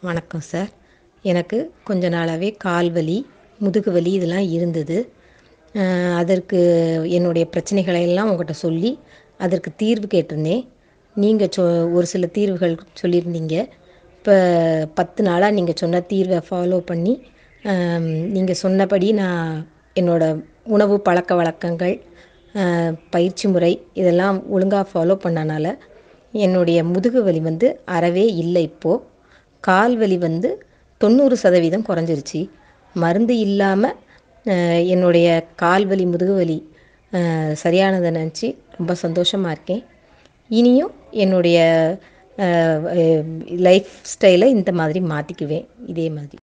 வணக்கம் சார் எனக்கு கொஞ்ச நாளாகவே கால் வலி முதுகு வலி இதெல்லாம் இருந்தது அதற்கு என்னுடைய பிரச்சனைகளை எல்லாம் உங்கள்கிட்ட சொல்லி அதற்கு தீர்வு கேட்டிருந்தேன் நீங்கள் சொ ஒரு சில தீர்வுகள் சொல்லியிருந்தீங்க இப்போ பத்து நாளாக நீங்கள் சொன்ன தீர்வை ஃபாலோ பண்ணி நீங்கள் சொன்னபடி நான் என்னோடய உணவு பழக்க வழக்கங்கள் பயிற்சி முறை இதெல்லாம் ஒழுங்காக ஃபாலோ பண்ணனால என்னுடைய முதுகு வலி வந்து அறவே இல்லை இப்போது கால் வலி வந்து தொண்ணூறு சதவீதம் குறைஞ்சிருச்சு மருந்து இல்லாமல் என்னுடைய கால் வலி முதுகு வலி சரியானதை நினச்சி ரொம்ப சந்தோஷமாக இருக்கேன் இனியும் என்னுடைய லைஃப் ஸ்டைலை இந்த மாதிரி மாற்றிக்குவேன் இதே மாதிரி